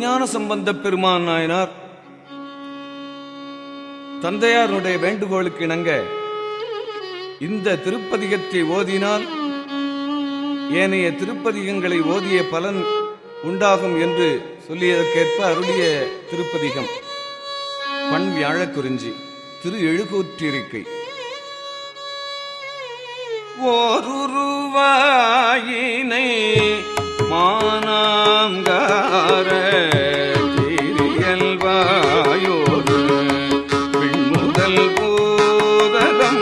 திருஞான சம்பந்தப் பெருமான் நாயனார் தந்தையாருடைய வேண்டுகோளுக்கு இணங்க இந்த திருப்பதிகத்தை ஓதினால் ஏனைய திருப்பதிகங்களை ஓதிய பலன் உண்டாகும் என்று சொல்லியதற்கேற்ப அருளிய திருப்பதிகம் பண் வியாழக்குறிஞ்சி திரு எழுகூற்றிருக்கை ஓருருவாயினை மானாங்கார திரியல்வாயோடு விண்முதல் பூதலம்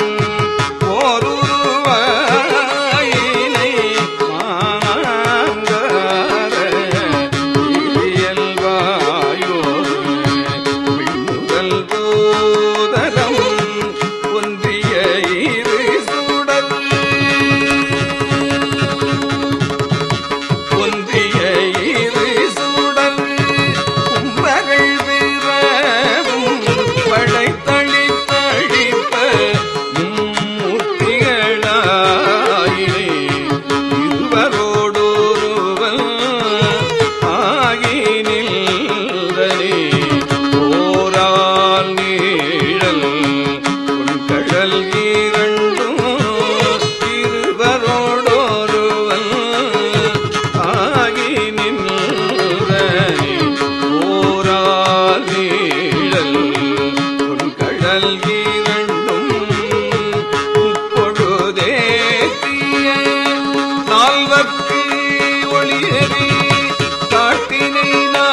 ஓருருவாயினை மானாங்கார திரியல்வாயோடு விண்முதல் பூதலம் ஒன்றிய இரு சுடர் ஒன்றிய இரு சுடர் கும்பகள் வீரவும் படைத்தளி தழிப்ப மும்மூர்த்திகளாயினே இருவரோடொருவன் ஆகினில்தனே ஓரால் நீழல் கொண்கழல் இரண்டும் இருவரோடொருவன் ஆகி நின்றனே ஓரால் நீழல் கொண்கழல் இரண்டும் உட்பொழுதேத்திய நால்வர்க்கு ஒளியறி காட்டினை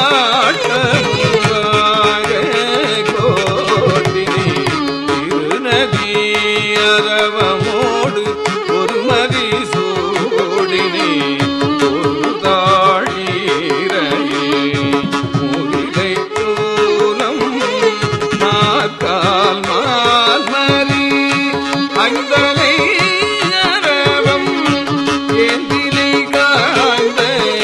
நாட்டமுவாக கோட்டினை திருநதி அரவமோடு ஒருமதி சூடினை ஒரு தாழீரையே முறிலை தூலம் நாக்கால் மால்மரி அந்தலை அரவம் ஏந்திலை காந்த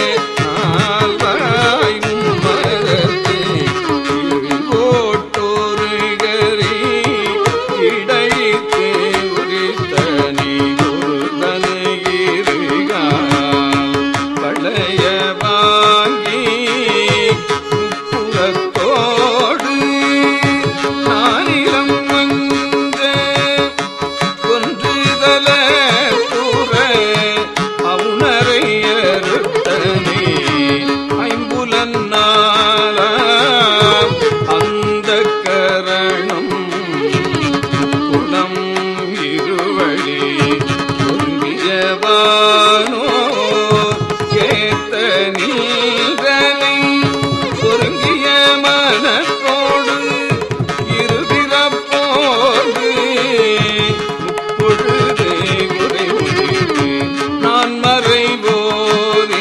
ஆல்வாய் மரத்தை ஓட்டோருகரி இடைத்து உரித்தனி ஒருதனை இருகால் பழைய வாங்கி புறத்தோடு நானிலம் வந்த கொன்றுதல கூற அவுணரை அறுத்தனே ஐம்புலன் நாளாம் அந்த கரணம் குணம் இருவழி பொருந்தியவானோ கேத்த நீதனை பொருந்திய மனத்தோடு இருபிறப்போடு பொழுதே குறைவுக்கு நான் மறைவோதி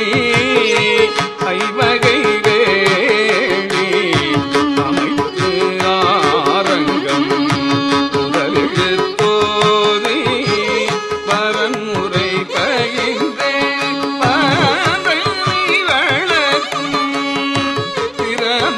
ஐவகை வேடி அமைத்து ஆரங்கம் முதலெழுத்தோதி பரன்முறை பகிர்ந்தே பாவை வளர்க்கும் திறமையாலே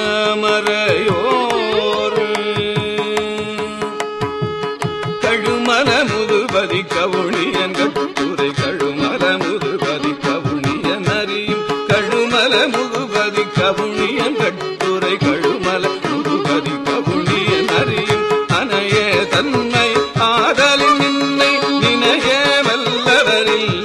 மறையோர் கழுமல முதுபதி கவுனியன் கட்டுரை கழுமல முதுபதி கவுனியன் அறியும் கழுமல முதுபதி கவுனியன் கட்டுரை கழுமல முதுபதி கவுனியன் அறியும் அனைய தன்மை ஆதலின் நின்னை நினைய வல்லவரில்